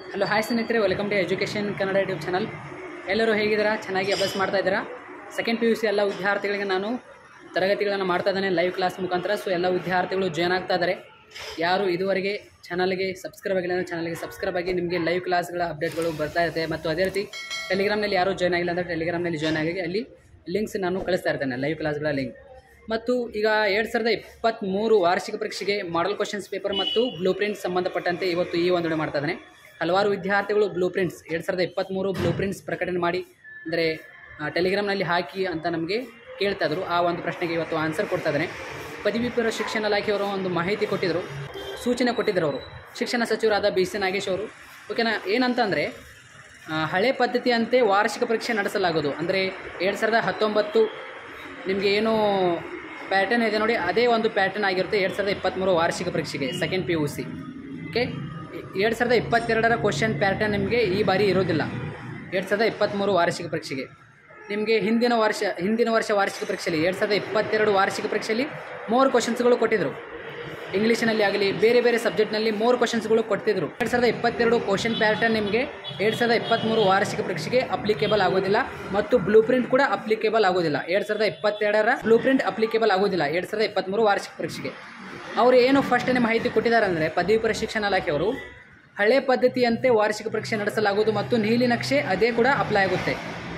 hello hi ಸ್ನೇಹಿತರೆ welcome to education Kannada YouTube channel ಎಲ್ಲರೂ ಹೇಗಿದ್ದೀರಾ ಚೆನ್ನಾಗಿ ಅಭ್ಯಾಸ ಮಾಡ್ತಾ ಇದ್ದೀರಾ ಸೆಕೆಂಡ್ ಪಿ ಯು ಸಿ ಎಲ್ಲ ವಿದ್ಯಾರ್ಥಿಗಳಿಗೆ ನಾನು ತರಗತಿಗಳನ್ನು ಮಾಡ್ತಾ ಇದ್ದೇನೆ ಲೈವ್ ಕ್ಲಾಸ್ ಮುಖಾಂತರ ಸೊ ಎಲ್ಲ ವಿದ್ಯಾರ್ಥಿಗಳು ಜಾಯ್ನ್ ಆಗ್ತಾ ಇದ್ದಾರೆ ಯಾರು ಇದುವರೆಗೆ ಚಾನಲ್ಗೆ ಸಬ್ಸ್ಕ್ರೈಬ್ ಆಗಿಲ್ಲ ಅಂದರೆ ಚಾನಲ್ಗೆ ಸಬ್ಸ್ಕ್ರೈಬ್ ಆಗಿ ನಿಮಗೆ ಲೈವ್ ಕ್ಲಾಸ್ಗಳ ಅಪ್ಡೇಟ್ಗಳು ಬರ್ತಾ ಇರುತ್ತೆ ಮತ್ತು ಅದೇ ರೀತಿ ಟೆಲಿಗ್ರಾಮ್ನಲ್ಲಿ ಯಾರೂ ಜಾಯ್ನ್ ಆಗಿಲ್ಲ ಅಂದರೆ ಟೆಲಿಗ್ರಾಮ್ನಲ್ಲಿ ಜಾಯ್ನ್ ಆಗಿ ಅಲ್ಲಿ ಲಿಂಕ್ಸ್ ನಾನು ಕಳಿಸ್ತಾ ಇರ್ತೇನೆ ಲೈವ್ ಕ್ಲಾಸ್ಗಳ ಲಿಂಕ್ ಮತ್ತು ಈಗ ಎರಡು ಸಾವಿರದ ಇಪ್ಪತ್ತ್ಮೂರು ವಾರ್ಷಿಕ ಪರೀಕ್ಷೆಗೆ ಮಾಡೆಲ್ ಕ್ವಶನ್ಸ್ ಪೇಪರ್ ಮತ್ತು ಬ್ಲೂ ಪ್ರಿಂಟ್ ಸಂಬಂಧಪಟ್ಟಂತೆ ಇವತ್ತು ಈ ಒಂದು ವಿಡಿಯೋ ಮಾಡ್ತಾ ಇದ್ದಾನೆ ಹಲವಾರು ವಿದ್ಯಾರ್ಥಿಗಳು ಬ್ಲೂ ಪ್ರಿಂಟ್ಸ್ ಎರಡು ಸಾವಿರದ ಇಪ್ಪತ್ತ್ಮೂರು ಬ್ಲೂ ಪ್ರಿಂಟ್ಸ್ ಪ್ರಕಟಣೆ ಮಾಡಿ ಅಂದರೆ ಟೆಲಿಗ್ರಾಮ್ನಲ್ಲಿ ಹಾಕಿ ಅಂತ ನಮಗೆ ಕೇಳ್ತಾ ಇದ್ರು ಆ ಒಂದು ಪ್ರಶ್ನೆಗೆ ಇವತ್ತು ಆನ್ಸರ್ ಕೊಡ್ತಾ ಇದ್ದಾನೆ ಪದವಿ ಪೂರ್ವ ಶಿಕ್ಷಣ ಇಲಾಖೆಯವರು ಒಂದು ಮಾಹಿತಿ ಕೊಟ್ಟಿದ್ದರು ಸೂಚನೆ ಕೊಟ್ಟಿದ್ದರು ಅವರು ಶಿಕ್ಷಣ ಸಚಿವರಾದ ಬಿ ಸಿ ನಾಗೇಶ್ ಅವರು ಓಕೆನಾ ಏನಂತಂದರೆ ಆ, ಹಳೆ ಪದ್ಧತಿಯಂತೆ ವಾರ್ಷಿಕ ಪರೀಕ್ಷೆ ನಡೆಸಲಾಗೋದು ಅಂದರೆ ಎರಡು ಸಾವಿರದ ಹತ್ತೊಂಬತ್ತು ನಿಮಗೆ ಏನು ಪ್ಯಾಟರ್ನ್ ಇದೆ ನೋಡಿ ಅದೇ ಒಂದು ಪ್ಯಾಟರ್ನ್ ಆಗಿರುತ್ತೆ ಎರಡು ಸಾವಿರದ ಇಪ್ಪತ್ತ್ಮೂರು ವಾರ್ಷಿಕ ಪರೀಕ್ಷೆಗೆ second P U C okay ಎರಡು ಸಾವಿರದ ಇಪ್ಪತ್ತೆರಡರ ಕ್ವಶನ್ ಪ್ಯಾಟರ್ನ್ ನಿಮಗೆ ಈ ಬಾರಿ ಇರೋದಿಲ್ಲ ಎರಡು ಸಾವಿರದ ಇಪ್ಪತ್ತ್ಮೂರು ವಾರ್ಷಿಕ ಪರೀಕ್ಷೆಗೆ ನಿಮಗೆ ಹಿಂದಿನ ವರ್ಷ ಹಿಂದಿನ ವರ್ಷ ವಾರ್ಷಿಕ ಪರೀಕ್ಷೆಯಲ್ಲಿ ಎರಡು ಸಾವಿರದ ಇಪ್ಪತ್ತೆರಡು ವಾರ್ಷಿಕ ಪರೀಕ್ಷೆಯಲ್ಲಿ ಮೂರು ಕ್ವಶನ್ಸ್ಗಳು ಕೊಟ್ಟಿದ್ದರು ಇಂಗ್ಲೀಷಿನಲ್ಲಿ ಆಗಲಿ ಬೇರೆ ಬೇರೆ ಸಬ್ಜೆಕ್ಟ್ನಲ್ಲಿ ಮೂರು ಕ್ವಶನ್ಸ್ಗಳು ಕೊಡ್ತಿದ್ರು ಎರಡು ಸಾವಿರದ ಇಪ್ಪತ್ತೆರಡು ಕ್ವಶನ್ ಪ್ಯಾಟರ್ನ್ ನಿಮಗೆ ಎರಡು ಸಾವಿರದ ಇಪ್ಪತ್ತ್ಮೂರು ವಾರ್ಷಿಕ ಪರೀಕ್ಷೆಗೆ ಅಪ್ಲಿಕೇಬಲ್ ಆಗೋದಿಲ್ಲ ಮತ್ತು ಬ್ಲೂ ಪ್ರಿಂಟ್ ಕೂಡ ಅಪ್ಲಿಕೇಬಲ್ ಆಗೋದಿಲ್ಲ ಎರಡು ಸಾವಿರದ ಇಪ್ಪತ್ತೆರಡರ ಬ್ಲೂ ಪ್ರಿಂಟ್ ಅಪ್ಲಿಕೇಬಲ್ ಆಗೋದಿಲ್ಲ ಎರಡು ಸಾವಿರದ ಇಪ್ಪತ್ತ್ಮೂರು ವಾರ್ಷಿಕ ಪರೀಕ್ಷೆಗೆ ಅವರು ಏನು ಫಸ್ಟನೇ ಮಾಹಿತಿ ಕೊಟ್ಟಿದ್ದಾರೆ ಅಂದರೆ ಪದವಿ ಪೂರ್ವ ಶಿಕ್ಷಣ ಇಲಾಖೆಯವರು ಹಳೆ ಪದ್ಧತಿಯಂತೆ ವಾರ್ಷಿಕ ಪರೀಕ್ಷೆ ನಡೆಸಲಾಗುವುದು ಮತ್ತು ನೀಲಿ ನಕ್ಷೆ ಅದೇ ಕೂಡ ಅಪ್ಲೈ ಆಗುತ್ತೆ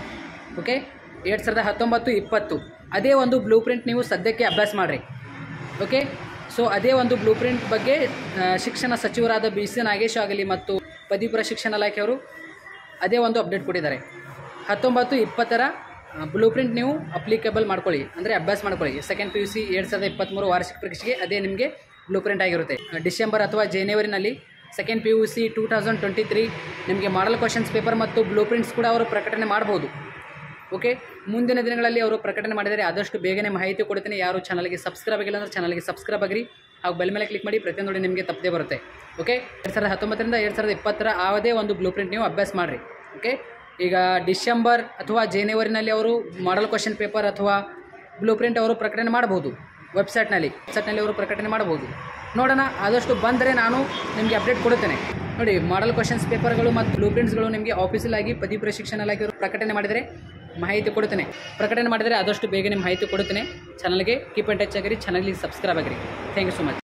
ಓಕೆ ಎರಡು ಸಾವಿರದ ಹತ್ತೊಂಬತ್ತು ಇಪ್ಪತ್ತು ಅದೇ ಒಂದು ಬ್ಲೂ ಪ್ರಿಂಟ್ ನೀವು ಸದ್ಯಕ್ಕೆ ಅಭ್ಯಾಸ ಮಾಡಿರಿ ಓಕೆ ಸೊ ಅದೇ ಒಂದು ಬ್ಲೂ ಪ್ರಿಂಟ್ ಬಗ್ಗೆ ಆ, ಶಿಕ್ಷಣ ಸಚಿವರಾದ ಬಿ ಸಿ ನಾಗೇಶ್ ಆಗಲಿ ಮತ್ತು ಪದವಿಪುರ ಶಿಕ್ಷಣ ಇಲಾಖೆಯವರು ಅದೇ ಒಂದು ಅಪ್ಡೇಟ್ ಕೊಟ್ಟಿದ್ದಾರೆ ಹತ್ತೊಂಬತ್ತು ಇಪ್ಪತ್ತರ ಬ್ಲೂ ಪ್ರಿಂಟ್ ನೀವು ಅಪ್ಲಿಕೇಬಲ್ ಮಾಡ್ಕೊಳ್ಳಿ ಅಂದರೆ ಅಭ್ಯಾಸ ಮಾಡ್ಕೊಳ್ಳಿ ಸೆಕೆಂಡ್ ಪಿ ಯು ಸಿ ಎರಡು ಸಾವಿರದ ಇಪ್ಪತ್ತ್ಮೂರು ವಾರ್ಷಿಕ ಪರೀಕ್ಷೆಗೆ ಅದೇ ನಿಮಗೆ ಬ್ಲೂ ಪ್ರಿಂಟ್ ಆಗಿರುತ್ತೆ ಡಿಸೆಂಬರ್ ಅಥವಾ ಜನವರಿನಲ್ಲಿ second P U C two thousand twenty three ನಿಮಗೆ ಮಾಡಲ್ ಕ್ವಶನ್ಸ್ ಪೇಪರ್ ಮತ್ತು ಬ್ಲೂ ಪ್ರಿಂಟ್ಸ್ ಕೂಡ ಅವರು ಪ್ರಕಟಣೆ ಮಾಡ್ಬೋದು ಓಕೆ ಮುಂದಿನ ದಿನಗಳಲ್ಲಿ ಅವರು ಪ್ರಕಟಣೆ ಮಾಡಿದರೆ ಆದಷ್ಟು ಬೇಗನೆ ಮಾಹಿತಿ ಕೊಡ್ತೀನಿ ಯಾರು ಚಾನಲ್ಗೆ ಸಬ್ಸ್ಕ್ರೈಬ್ ಆಗಿಲ್ಲ ಅಂದರೆ ಚಾನಲ್ಗೆ ಸಬ್ಸ್ಕ್ರೈಬ್ ಆಗಿರಿ ಹಾಗೂ ಬೆಲ್ ಮೇಲೆ ಕ್ಲಿಕ್ ಮಾಡಿ ಪ್ರತಿಯೊಂದು ನೋಡಿ ನಿಮಗೆ ತಪ್ಪದೇ ಬರುತ್ತೆ ಓಕೆ ಎರಡು ಸಾವಿರದ ಹತ್ತೊಂಬತ್ತರಿಂದ ಎರಡು ಸಾವಿರದ ಇಪ್ಪತ್ತರ ಯಾವುದೇ ಒಂದು ಬ್ಲೂ ಪ್ರಿಂಟ್ ನೀವು ಅಭ್ಯಾಸ ಮಾಡಿರಿ ಓಕೆ ಈಗ ಡಿಸೆಂಬರ್ ಅಥವಾ ಜನವರಿನಲ್ಲಿ ಅವರು ಮಾಡಲ್ ಕ್ವಶನ್ ಪೇಪರ್ ಅಥವಾ ಬ್ಲೂ ಪ್ರಿಂಟ್ ಅವರು ಪ್ರಕಟಣೆ ಮಾಡ್ಬೋದು ವೆಬ್ಸೈಟ್ನಲ್ಲಿ ವೆಬ್ಸೈಟ್ನಲ್ಲಿ ಅವರು ಪ್ರಕಟಣೆ ಮಾಡ್ಬೋದು ನೋಡೋಣ ಆದಷ್ಟು ಬಂದರೆ ನಾನು ನಿಮಗೆ ಅಪ್ಡೇಟ್ ಕೊಡುತ್ತೇನೆ ನೋಡಿ ಮಾಡಲ್ ಕ್ವಶನ್ಸ್ ಪೇಪರ್ಗಳು ಮತ್ತು ಬ್ಲೂ ಪ್ರಿಂಟ್ಸ್ಗಳು ನಿಮಗೆ ಆಫೀಸಲ್ ಆಗಿ ಪದವಿ ಪ್ರಶಿಕ್ಷಣ ಇಲಾಖೆಯವರು ಪ್ರಕಟಣೆ ಮಾಡಿದರೆ ಮಾಹಿತಿ ಕೊಡುತ್ತೇನೆ ಪ್ರಕಟಣೆ ಮಾಡಿದರೆ ಆದಷ್ಟು ಬೇಗನೆ ಮಾಹಿತಿ ಕೊಡುತ್ತೇನೆ ಚಾನಲ್ಗೆ ಕೀಪ್ ಅಂಡ್ ಟಚ್ ಆಗಿರಿ ಚಾನಲ್ಗೆ ಸಬ್ಸ್ಕ್ರೈಬ್ ಆಗಿರಿ ಥ್ಯಾಂಕ್ ಯು ಸೊ ಮಚ್